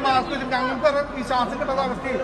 Mask വെച്ചിട്ട് ഞങ്ങൾക്ക് ഒരു ഈ ശ്വാസം കിട്ടാത്ത അവസ്ഥയിൽ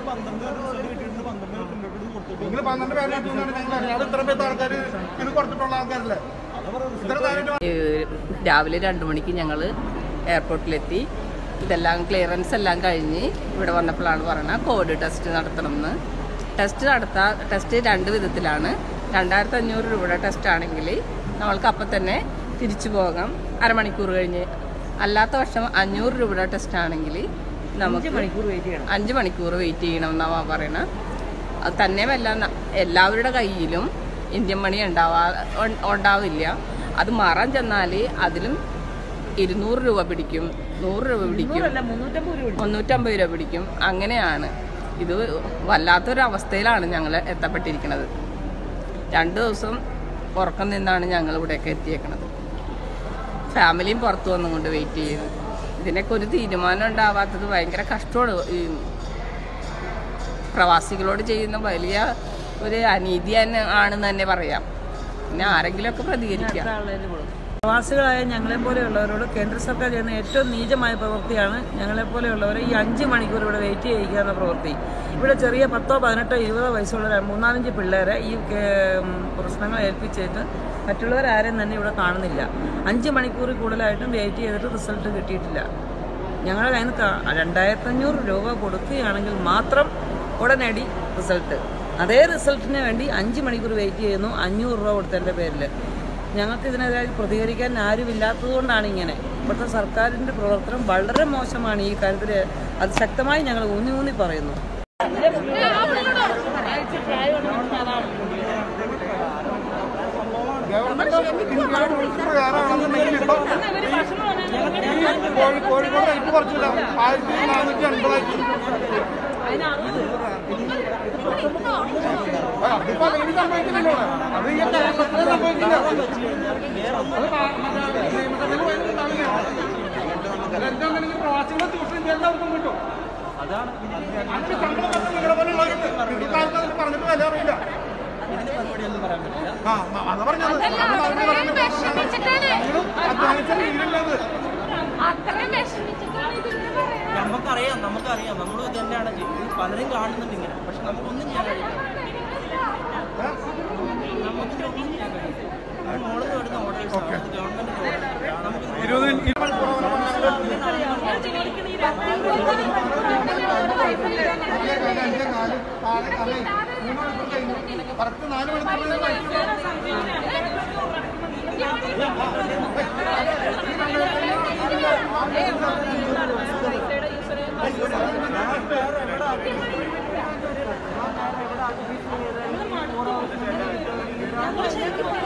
നിങ്ങൾ പന്ത്രണ്ട് പേരെ ഇട്ടുകൊണ്ടാണ് ഞങ്ങൾ അറിയാതെ ഇത്ര പേര് ആൾക്കാർ ഇത് കൊടുത്തിട്ടുള്ള ആൾക്കാരല്ലേ ഇത്ര നേരം ഏഹ് രാവിലെ രണ്ട് മണിക്ക് ഞങ്ങൾ എയർപോർട്ടിലെത്തി ഇതെല്ലാം ക്ലിയറൻസ് എല്ലാം കഴിഞ്ഞ് ഇവിടെ വന്നപ്പോഴാണ് പറയുന്നത് കോവിഡ് ടെസ്റ്റ് നടത്തണമെന്ന് ടെസ്റ്റ് നടത്താ ടെസ്റ്റ് രണ്ട് വിധത്തിലാണ് രണ്ടായിരത്തി അഞ്ഞൂറ് രൂപയുടെ ടെസ്റ്റ് ആണെങ്കിൽ നമ്മൾക്ക് അപ്പം തന്നെ തിരിച്ചു പോകാം അരമണിക്കൂർ കഴിഞ്ഞ് അല്ലാത്ത പക്ഷം അഞ്ഞൂറ് രൂപയുടെ ടെസ്റ്റ് ആണെങ്കിൽ നമുക്ക് മണിക്കൂർ വെയിറ്റ് ചെയ്യണം അഞ്ച് മണിക്കൂർ വെയിറ്റ് ചെയ്യണം എന്നാണ് പറയണത് അത് തന്നെയുമല്ല ന- എല്ലാവരുടെ കയ്യിലും ഇന്ത്യൻ മണി ഉണ്ടാവാ ഉൺ- ഉണ്ടാവില്ല അത് മാറാൻ ചെന്നാൽ അതിലും ഇരുന്നൂറ് രൂപ പിടിക്കും നൂറ് രൂപ പിടിക്കും മുന്നൂറ്റമ്പത് രൂപ പിടിക്കും അങ്ങനെയാണ് ഇത് വല്ലാത്തൊരവസ്ഥയിലാണ് ഞങ്ങൾ എത്തപ്പെട്ടിരിക്കുന്നത് രണ്ട് ദിവസം ഉറക്കം നിന്നാണ് ഞങ്ങൾ ഇവിടെയൊക്കെ എത്തിയേക്കണത് ഫാമിലിയും പുറത്തു വന്നുകൊണ്ട് വെയിറ്റ് ചെയ്യുന്നു ഇതിനൊക്കെ ഒരു തീരുമാനം ഉണ്ടാവാത്തത് ഭയങ്കര കഷ്ടമാണ് ഈ പ്രവാസികളോട് ചെയ്യുന്ന വലിയ ഒരു അനീതി തന്നെ ആണെന്ന് തന്നെ പറയാം പിന്നെ ആരെങ്കിലുമൊക്കെ പ്രതികരിക്കാം പ്രവാസികളായ ഞങ്ങളെപ്പോലെയുള്ളവരോട് കേന്ദ്ര സർക്കാർ ചെയ്യുന്ന ഏറ്റവും നീചമായ പ്രവൃത്തിയാണ് ഞങ്ങളെപ്പോലെയുള്ളവരെ ഈ അഞ്ച് മണിക്കൂർ ഇവിടെ വെയിറ്റ് ചെയ്യിക്കുക എന്ന പ്രവൃത്തി ഇവിടെ ചെറിയ പത്തോ പതിനെട്ടോ ഇരുപതോ വയസ്സുള്ള ഒരു മൂന്നാലഞ്ച് പിള്ളേരെ ഈ കേ- ഉം, പ്രശ്നങ്ങൾ ഏൽപ്പിച്ചിട്ട് മറ്റുള്ളവരാരും തന്നെ ഇവിടെ കാണുന്നില്ല അഞ്ച് മണിക്കൂർ കൂടുതലായിട്ടും വെയിറ്റ് ചെയ്തിട്ട് റിസൾട്ട് കിട്ടിയിട്ടില്ല ഞങ്ങളുടെ കയ്യിൽ നിന്ന് ക- രണ്ടായിരത്തഞ്ഞൂറ് രൂപ കൊടുക്കുകയാണെങ്കിൽ മാത്രം ഉടനടി റിസൾട്ട് അതേ റിസൾട്ടിന് വേണ്ടി അഞ്ച് മണിക്കൂർ വെയിറ്റ് ചെയ്യുന്നു അഞ്ഞൂറ് രൂപ കൊടുത്തതിൻ്റെ പേരിൽ ഞങ്ങൾക്ക് ഇതിനെതിരായി പ്രതികരിക്കാൻ ആരുമില്ലാത്തതുകൊണ്ടാണ് ഇങ്ങനെ ഇപ്പോഴത്തെ സർക്കാരിൻ്റെ പ്രവർത്തനം വളരെ മോശമാണ് ഈ കാര്യത്തിൽ അത് ശക്തമായി ഞങ്ങൾ ഊന്നി ഊന്നി പറയുന്നു ഗവൺമെന്റ് ഇന്ത്യയുടെ റൂൾസ് പ്രകാരമാണെന്നുണ്ടെങ്കിൽ ഇപ്പം ഈ കോഴി കോഴിക്കോട് റേറ്റ് കുറച്ചില്ല ആയിരത്തി നാനൂറ്റി അൻപതാക്കി അതിപ്പോ അല്ലെങ്കിൽ സംഭവിക്കുന്നില്ല ഇവിടെ. അത് ഈ കേരളത്തിൽ സംഭവിക്കില്ല അത് മാ- മറ്റേ നിയമസഭയിൽ പോയിട്ടുണ്ടാവില്ല. അതെന്താണെന്നുണ്ടെങ്കിൽ പ്രവാസികളെ ചൂഷണം ചെയ്യാൻ എല്ലാവർക്കും കിട്ടും അഞ്ച് ശമ്പളം കൊടുത്ത് നിങ്ങളെ പോലുള്ളവർക്ക് ഇവിടുത്തെ ആൾക്കാർക്ക് പറഞ്ഞിട്ട് വില അറിയില്ല ആ മ- അതാ പറഞ്ഞത് അത് മറുപടി പറയുന്നത് ഞങ്ങളും അധ്വാനിച്ച രീതിയിലുള്ളത് അത്രയും വിഷമിച്ചിട്ടാണ് ഇതിങ്ങനെ പറയുന്നത് നമുക്കറിയാം നമുക്കറിയാം നമ്മൾ ഇത് തന്നെയാണ് ചെയ്യുന്നത് പലരും കാണുന്നുണ്ട് ഇങ്ങനെ പക്ഷെ നമുക്കൊന്നും ചെയ്യാൻ കഴിയില്ല നമുക്ക് ഒന്നും ചെയ്യാൻ കഴിയില്ല അത് മോളിൽ നിന്ന് വരുന്ന ഓർഡേഴ്സ് ആണ് അത് ഗവൺമെന്റ് ഓർഡർ നമുക്ക് ഇരുപത് ഇരുപത് മണിക്കൂർ വരെ പറഞ്ഞാൽ നാലേ കാല്, അഞ്ചേ കാല്, താഴെ തലേ, മൂന്ന് മണിക്കൂർ കഴിഞ്ഞു. കറക്റ്റ് നാല് മണിക്കൂറിൽ കഴിച്ചു. ഞങ്ങൾ ശരിക്കും